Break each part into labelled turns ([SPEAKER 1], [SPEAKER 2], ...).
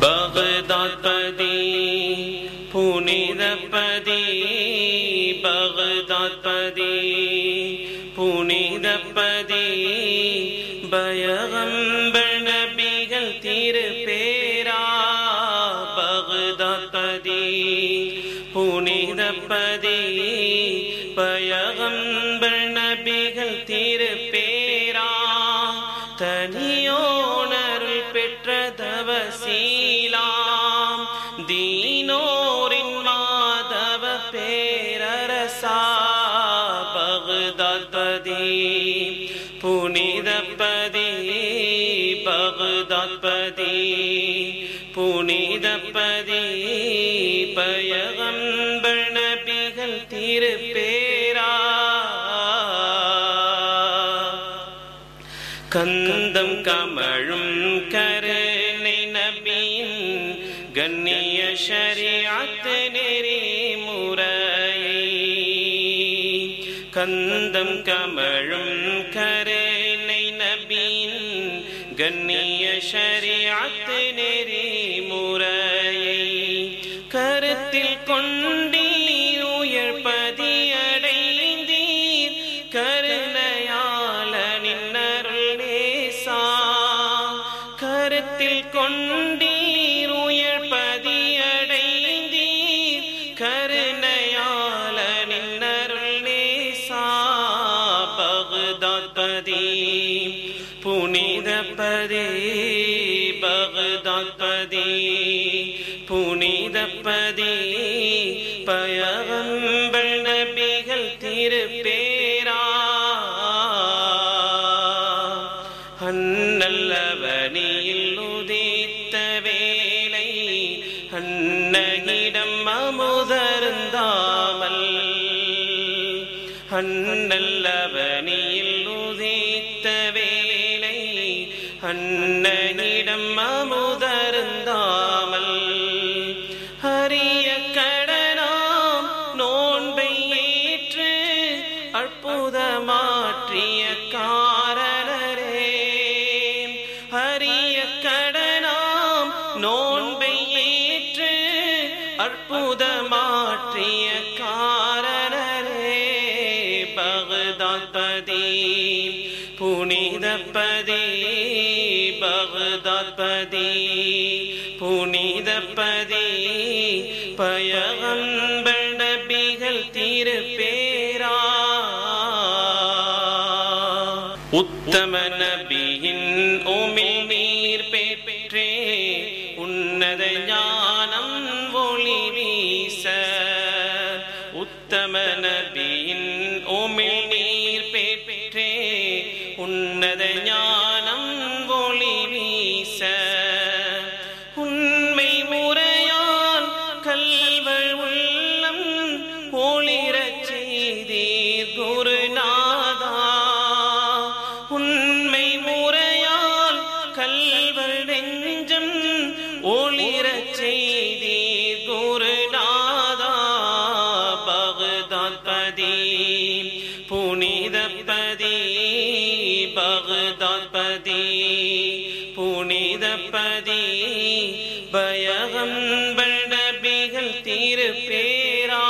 [SPEAKER 1] பகதாத்பதி புனிதப்பதி பகதாத்பதி புனிதப்பதி பயகம்பர் நபிகள் திருப்பேரா பகதாத்பதி புனிதப்பதி பயகம்பர் நபிகள் திருப்பேரா தனியோனருள் பெற்ற தவசீலாம் தீனோரின் மாதவ பேரரசா பகுதாத்பதி புனிதப்பதி பகுதாத்பதி புனிதப்பதி பயகம்பர் நபிகள் திருப்பேரா கந்தம் கமழும் கருணை நபியின் கண்ணிய ஷரியாத்து நெறி முறையை கந்தம் கமழும் கருணை நபியின் கண்ணிய ஷரியாத்து நெறி முறையை கருத்தில் கொண்டீர் உயர்பதி அடைந்தீர் கருணையாளனின் அருள் நேசா கருத்தில் கொண்டீர் உயர்பதி அடைந்தீர் கருணையாளனின் அருள் நேசா பகுதாத்பதி புனிதப்பதி பகுதாத்பதி புனிதப்பதி பயகம்பர் நபிகள் திருப்பேரா அன்னல்லவனியில் உதித்த வேலை அன்னகிடம் அமுதருந்தாமல் அன்னல்லவனியில் உதித்த வேலை அன்னனிடம் அமுதருந்தாமல் அரிய கடனாம் நோன்பை ஏற்று அற்புதமாற்றிய காரணரே அரிய கடனாம் நோன்பை ஏற்று அற்புதமாற்றிய காரணரே பகதாத்பதி புனிதப்பதி பகதாத்பதி புனிதப்பதி பயகம்பர் நபிகள் திருப்பேரா உத்தம நபியின் உமிழ் நீர் பெற்றே உன்னத ஞானம் ஒளி வீச உத்தம நபியின் உமிழ் நீர் பெற்றே உன்னத ஞானம் ஒளி வீச உண்மை முறையால் கல்வள் உள்ளம் ஒளிரச் செய்தீர் குருநாதா உண்மை முறையால் கல்வள் நெஞ்சம் ஒளிரச் செய்தீர் குருநாதா பகதாத்பதி புனிதப்பதி பகதாத்பதி புனிதப்பதி பயகம்பர் நபிகள் திருப்பேரா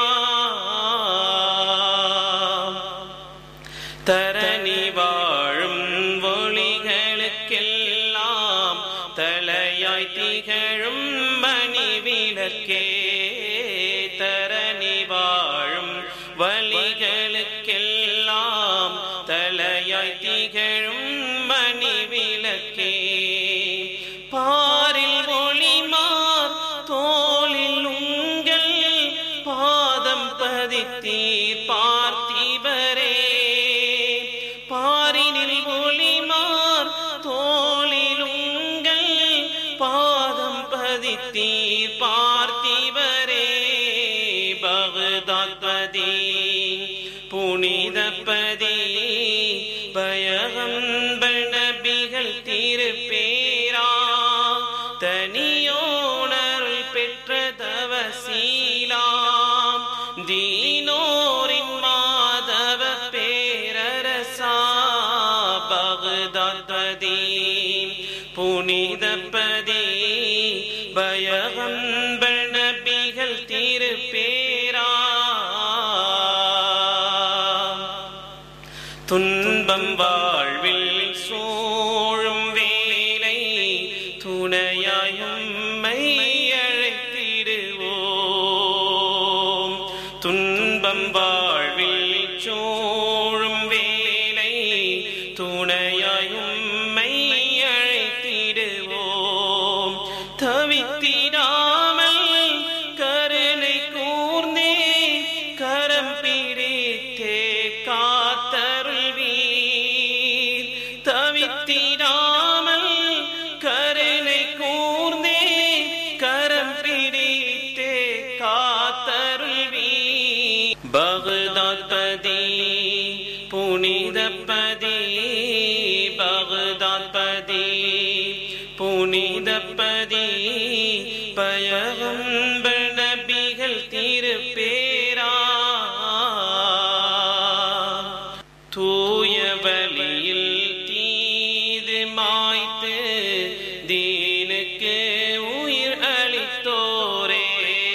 [SPEAKER 1] தரணி வாழும் ஒளிகளுக்கெல்லாம் தலையாய் திகழும் மணி விளக்கே தரணி வாழும் வழிகளுக்கெல்லாம் தலையாய் திகழும் மணி விளக்கே பாரில் ஒளிமார் தோளில் உங்கள் பாதம் பதித்தீர் பார்த்திபரே பாரினில் ஒளிமார் தோளில் உங்கள் பாதம் பதித்தீர் பார்த்திபரே பகதாத்பதி புனிதப்பதி பயகம்பர் நபிகள் திருப்பேரா தனியோனருள் பெற்ற தவசீலாம் தீனோரின் மாதவ பேரரசா பகதாத்பதி புனிதப்பதி பயகம்பர் நபிகள் திருப்பேரா துன்பம் வாழ்வில் சூழும் வேலை துணையாயும் அழைத்திடுவோம் துன்பம் வாழ்வில் சூழும் வேலை துணையாயும் அழைத்திடுவோம் தவித்திடாமல் கருணை கூர்ந்தே கரம் பிடித்தே காத்தருள்வீர் தவித்திடாமல் கருணை கூர்ந்தே கரம் பிடித்தே காத்தருள்வீர் பகதாத் பதி புனித பதி பகதாத் பதி புனித பதி பயகம்பர் நபிகள் திருப்பேரா தூய வழியில் தீது மாய்த்து தீனுக்கு உயிர் அளித்தோரே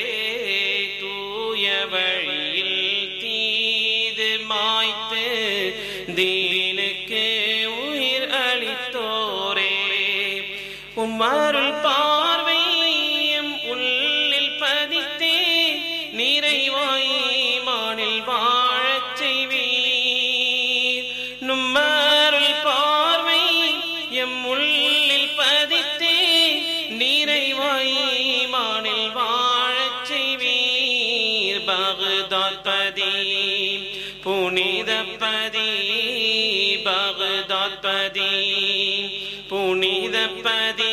[SPEAKER 1] தூய வழியில் தீது மாய்த்து தீனுக்கு உயிர் அளித்தோரே உம்மருள் பார்வை எம் உள்ளில் பதித்தே நிறைவாய் மானில் வாழச் செய்வீர் நும்மருள் பார்வை எம் உள்ளில் பதித்தே நிறைவாய் மானில் வாழச் செய்வீர் பகதாத் பதி புனித பதி பகதாத் பதி புனித பதி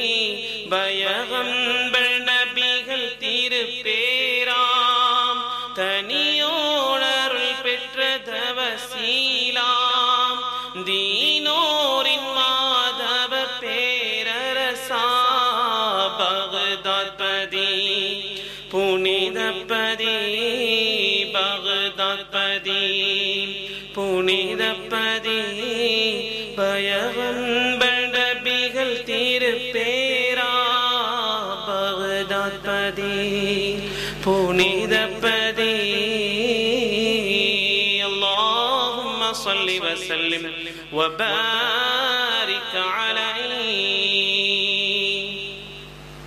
[SPEAKER 1] பயகம்பர் நபிகள் திருப்பேராம் தனியோணருள் பெற்ற தவசீலாம் தீனோரின் மாதவ பேரரசா பகதாத் பதி புனித பதி பகதாத் பதி புனித பதி பயகம்பர் நபிகள் திருப்பேரா பகதாத் பதி புனித பதி اللهم صل وسلم وبارك